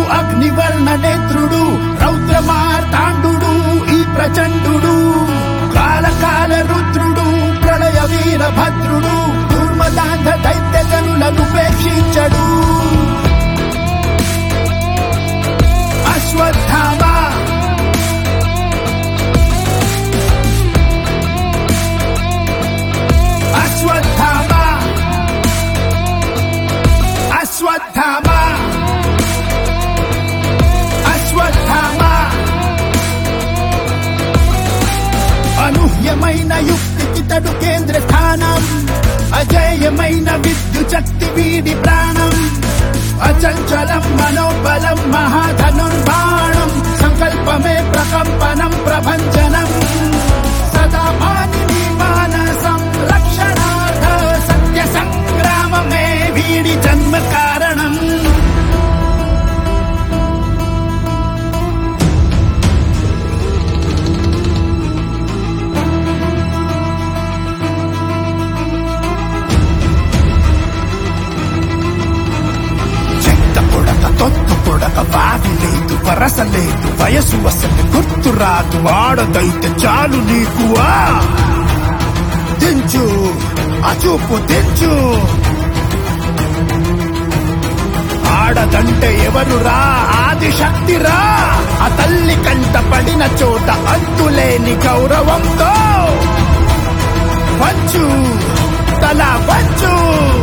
అగ్నివర్ణ నేత్రుడు రౌద్రమార్తాండు ఈ ప్రచండు కాలకాల రుద్రుడు ప్రళయ వీరభద్రుడు దుర్మదాంధ దైత్య జనులను ఉపేక్షించడు అశ్వత్థామ అశ్వత్థామ అశ్వత్థామ అశ్వత్థామ అనూహ్యమైన యుక్తికి తడు కేంద్ర స్థానం అజేయమైన విద్యుత్ శక్తి వీడి ప్రాణం అచంచలం మనోబలం మహాధనుర్బాణం సంకల్పమే ప్రకంపనం ప్రభంజనం సదా మానిని మానసం రక్షణార్థ సత్య సంగ్రామమే వీడి జన్మ కారణం చెత్త పొడక తొత్త పొడక వాది లేదు వరస లేదు వయసు అసలు గుర్తు రాదు ఆడదైతే చాలు నీకు ఆ దించు ఆ చూపు దించు ఆడదంటే ఎవరురా ఆది శక్తిరా ఆ తల్లి కంట పడిన చోట అంతులేని గౌరవంతో వచ్చు తల వచ్చు